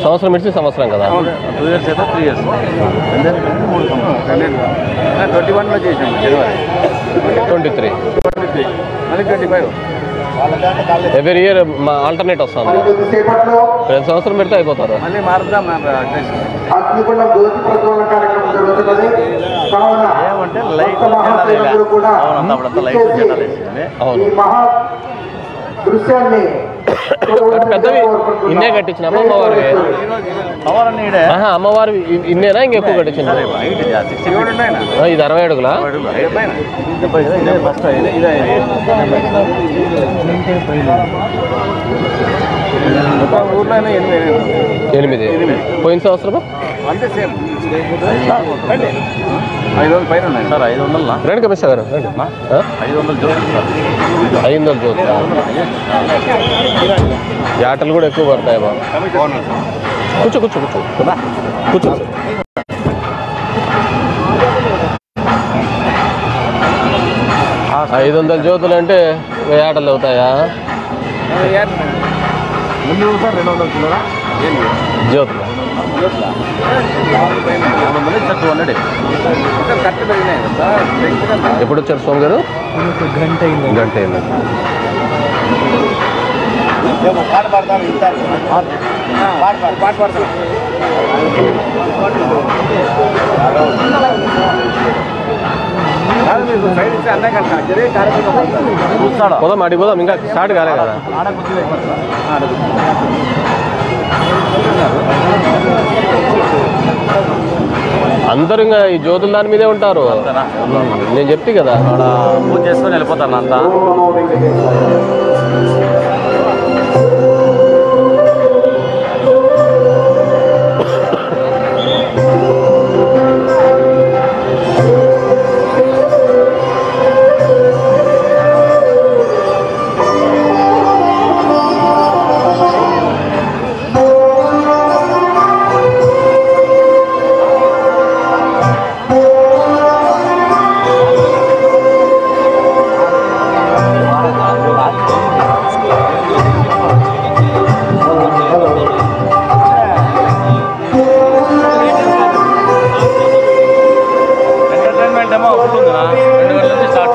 సంవత్సరం ఇచ్చి సంవత్సరం కదా టూ ఇయర్స్ అయితే త్రీ ఇయర్స్ మూడు సంవత్సరాలు ట్వంటీ వన్లో చేసాం జనవరి ట్వంటీ త్రీ ట్వంటీ త్రీ మళ్ళీ ట్వంటీ ఫైవ్ ఎవ్రీ ఇయర్ మా ఆల్టర్నేట్ వస్తుంది సేపట్లో ప్రతి సంవత్సరం పెడితే అయిపోతారు మళ్ళీ మారుద్దాం డ్రెస్ అగ్నిగుండం జ్యోతి ప్రజ్వలన కార్యక్రమం జరుగుతున్నది కావున ఏమంటే లైట్ భక్త మహాశయులందరూ కూడా అవునంతా అప్పుడంతా లైట్ ఇచ్చేసి జెండాలు వేసింది అవును ఈ మహా దృశ్యాన్ని అటు పెద్దవి ఇన్నే కట్టించిన అమ్మవారి పవర్ అన్ని ఈడే ఆహా అమ్మవారి ఇ- ఇన్నేనా ఇంకెక్కువ కట్టించిన సరే హైట్ ఇది సిక్స్టీ ఫీట్ ఉన్నాయన ఆ, ఇది అరవై అడుగులా ఇదే ఫస్ట్ ఇదే ఇదే మొత్తం ఊర్లో ఎనిమిది ఎనిమిది పోయిన సంవత్సరం అంతే సేమ్ ఐదు వందలు పైన ఉన్నాయి సార్ ఐదు వందల రండి కమిషనర్ గారు రండి ఆ? ఐదు వందలు చూడండి సార్ ఐదు వందలు చూస్తా ఈ ఆటలు కూడా ఎక్కువ పడతాయి బాబు కూర్చో కూర్చో కూర్చో కూర్చో ఐదు వందల జ్యోతులు అంటే వెయ్యి ఆటలు అవుతాయా ముందు సార్ రెండు వందలు కిలోరా ఏంటి జ్యోతులు రెండు వందలు సార్ టూ హండ్రెడ్ కరెక్ట్ పెరిగినాయి సార్ ఎప్పుడు వచ్చారు స్వామి గారు గంట అయింది గంట అయింది పాట పాడతాను పాట పాట పాడతాను సైడ్ ఇస్తే అన్నీ కట్ట జరిగే కార్యక్రమం చూస్తాడు పోదాం అడిగి పోదాం ఇంకా స్టార్ట్ కాలే కదా ఆడ కూర్చుని ఆడ అందరూ ఇంకా ఈ జ్యోతుల దాని మీదే ఉంటారు నేను చెప్తే కదా ఆడ పూజ చేసుకొని వెళ్ళిపోతాను అంతా ఎంటర్టైన్మెంట్ ఏమో ఒకటి ఉందినా రెండు గంటల నుంచి స్టార్ట్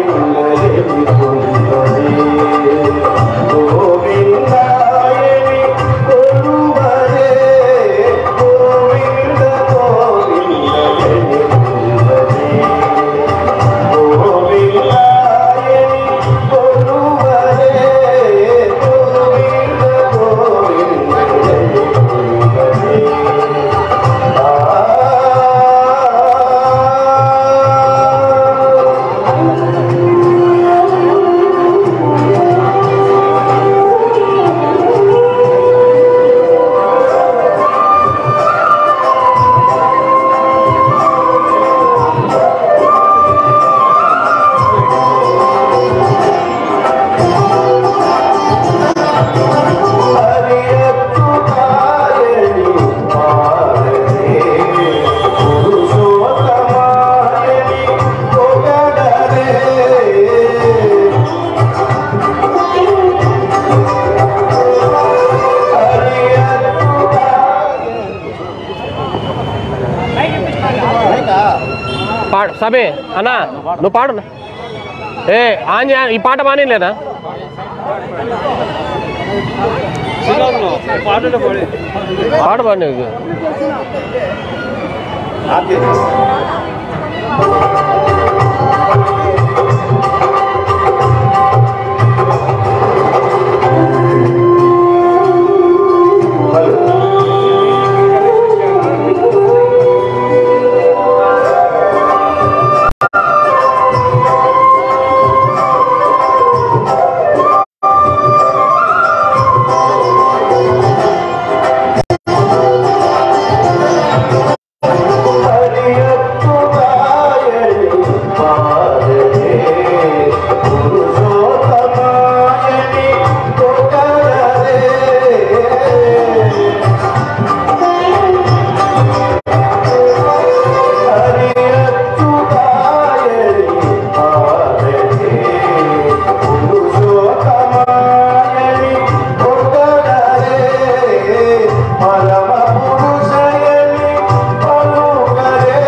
పాడు సబే అన్నా నువ్వు పాడు అన్నా. ఏ ఆంజ ఈ పాట బాగానే లేదా పాట పాడు నీకు హరి పరమ పురుషయని పలుకరే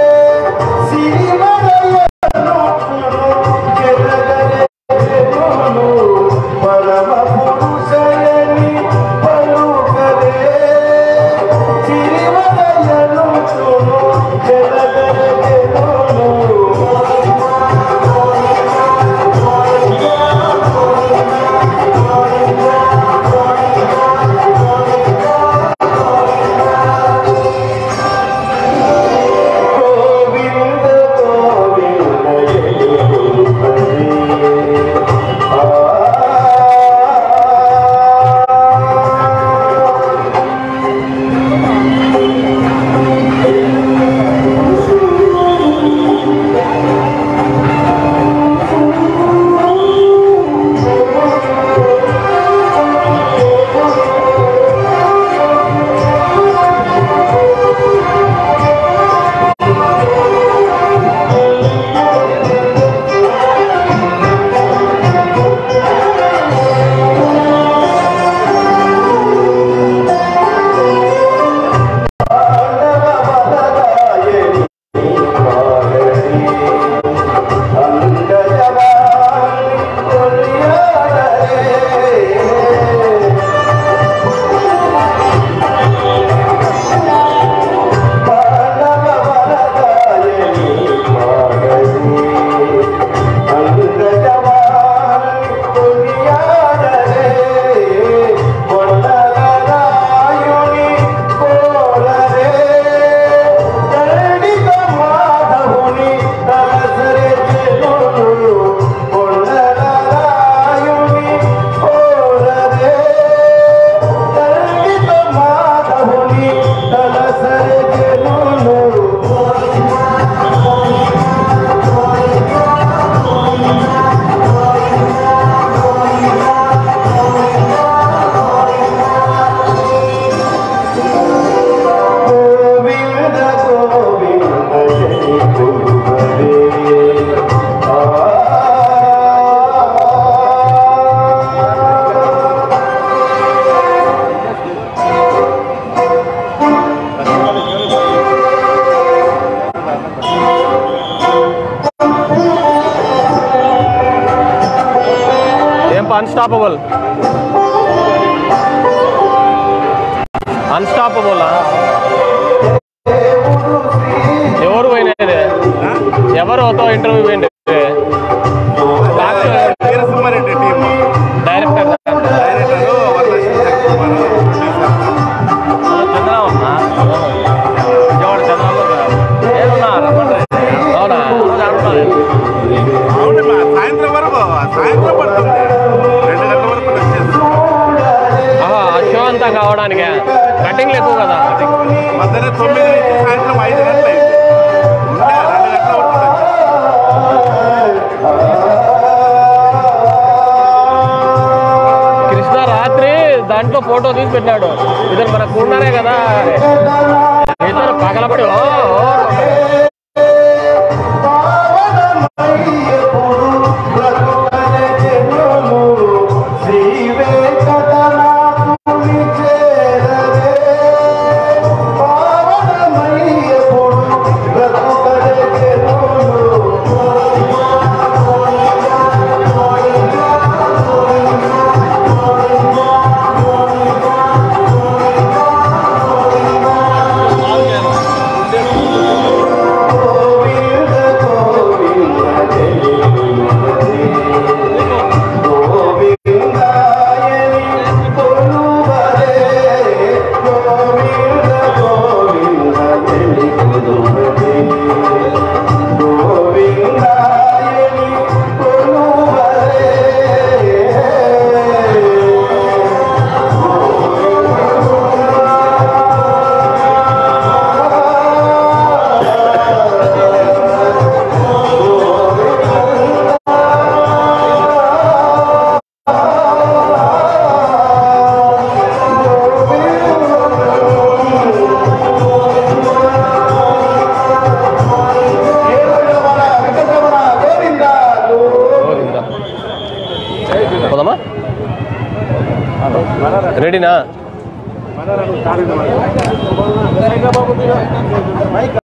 సిరిమలయను కెరగరేను పరమ పురుషయని పలుకరే సిరిమలయను కెరగరేను గోవింద గోవింద గోవింద గోవింద జయ గురువరే ఏం అన్స్టాపబుల్ అన్స్టాపబుల్ ఎవరు పోయినది ఎవరుతో ఇంటర్వ్యూ పోయింది Veera Simha Reddy team director director Varalakshmi Shaktikumar producer Chandrababu Vijayawada Chandrababu ఏమన్నా రమ్మంటే అవునా రోజు ఆడుతున్నారు. అవును మా సాయంత్రం వరకు సాయంత్రం పడుతుంది రెండు గంటల వరకు వచ్చేస్తుంది ఆహా ఆ షో అంతా కావడానికి కటింగ్లు ఎక్కువ కదా మధ్యాహ్నం తొమ్మిది నుంచి సాయంత్రం ఐదు గంటలు అయింది ఇంకా రెండు గంటల వరకు ఉండొచ్చు. కృష్ణ రాత్రి దాంట్లో ఫోటో తీసి పెట్టాడు ఇద్దరు మన కూడానే కదా ఇద్దరు పగలబడి ఓ, ఓ, శ్రీ వెంకటనాథుని చేరవే పావనమయ్యపుడు బ్రతుకలెను గోవింద గోవింద జయ గోవిందాయని కొలువరే గోవింద గోవింద జయ కొలువరే గోవిందాయని కొలువరే గోవిందా. పోదామా రెడీనా కార్యక్రమం